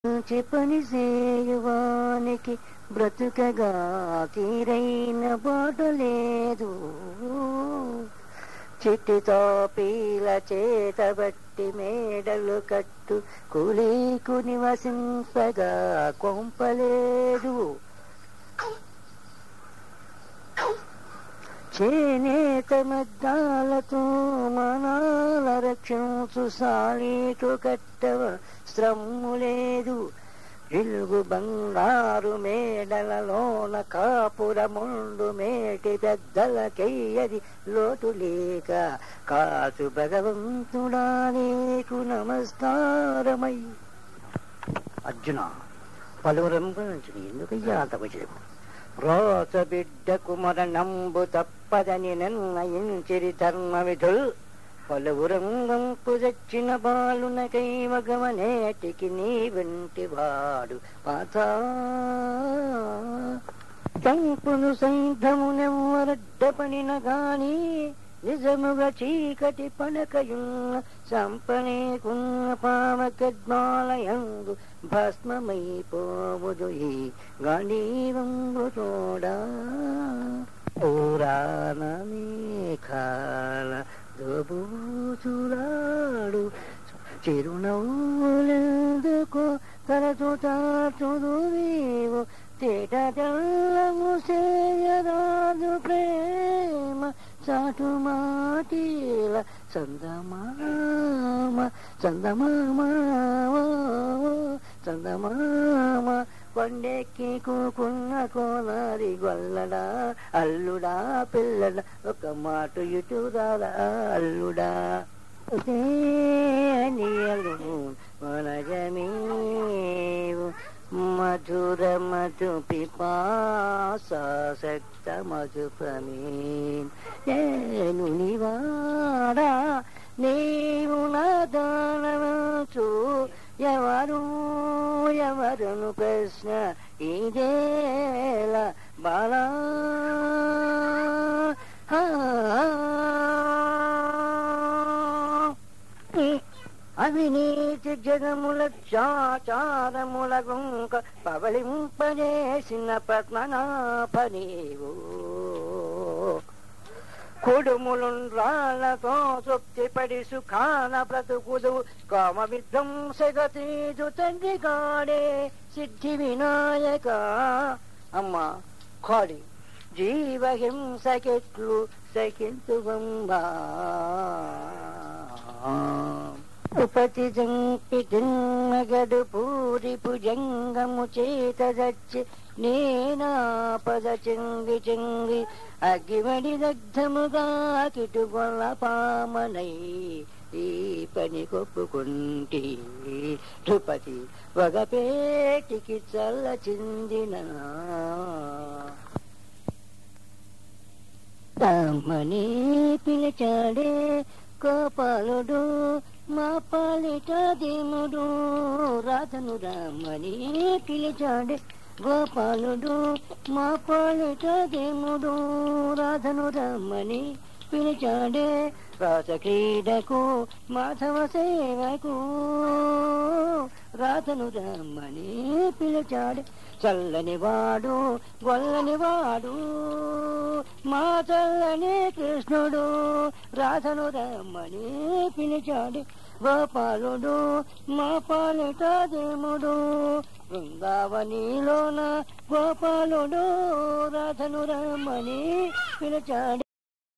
చెప్పని సేయువానికి బ్రతుకగా తీరైన బాట లేదు చిట్టితో పీల చేతబట్టి మేడలు కట్టు కూలీకు నివసింపగా కొంపలేదు చేనేత మద్దాలతో మనాల రక్షించు సాలీటు కట్టవ శ్రమ్ము లేదు ఇల్గు బంగారు మేడలలోన కాపురముండు మేటి పెద్దలకెయ్యది లోటు లేక కాసు భగవంతుడా నీకు నమస్కారమై అర్జున పలువురం గురించి ఎందుకయ్యా అంత విజయం రోత బిడ్డకు మరణంబు తప్పదని నిర్ణయించిరి ధర్మ విధుల్ పలువురంగంపు తెచ్చిన బాలునకై మగమనేటికి నీ వంటి వాడు పాత చంపును సైధమునెవ్వరడ్డపడిన గాని నిజముగా చీకటి పడకయున్న సంపనేకున్న పామకద్మాలయందు భస్మమైపోవుదు ఈ గణీరంగు తోడా పురాణ మేఘాల దోబూచులాడు చిరునవ్వులెందుకో తరచు తాచుదు నీవు తేట తెల్లము చేయరాదు ప్రేమ చాటు మాటిల చందమామ చందమామ చందమామ కొండెక్కి కూకున్న కోనారి గొల్లడా అల్లుడా పిల్లడా ఒక మాట ఇటు రారా అల్లుడా నీయలు మనజమీవు మధుర మధు పిపాసక్త మధుపమీన్ నేను నివాడా నీవు నాదానచు ఎవరు ఎవరును ప్రశ్న ఇదేల బాలా అవినీతి జగముల చాచారముల గుంక పవళింపజేసిన పద్మనాభనీవు కుడుములుండ్రాలతో తృప్తిపడి సుఖాన బ్రతుకుదు కామ విధ్వంసగతీజు తండ్రి కాడే సిద్ధి వినాయక అమ్మా కాడి జీవహింసకెట్లు సఖింతువంబా ఉపతి జంపి జన్మగడు పూరి భుజంగము చేత దచ్చి నేనాపద చెంగి చెంగి అగ్గివడి దగ్ధముగా కిటుగొల్ల పామనై ఈ పని కొప్పుకుంటి ధృపతి వగపేటికి చల్ల చిందిన రామని పిలిచాడే గోపాలుడు మా పాలిట దేముడు రాధను రామని పిలిచాడే గోపాలుడు మా పాలిట దేముడు రాధను రమ్మని పిలిచాడే రాత క్రీడకు మాధవ సేవకు రాధను రమ్మని పిలిచాడే చల్లని వాడు గొల్లని వాడు మా చల్లని కృష్ణుడు రాధను రమ్మని పిలిచాడు గోపాలుడు మా పాలిట దేముడు బృందావనిలోన గోపాలుడు రాధను రమ్మని పిలిచాడు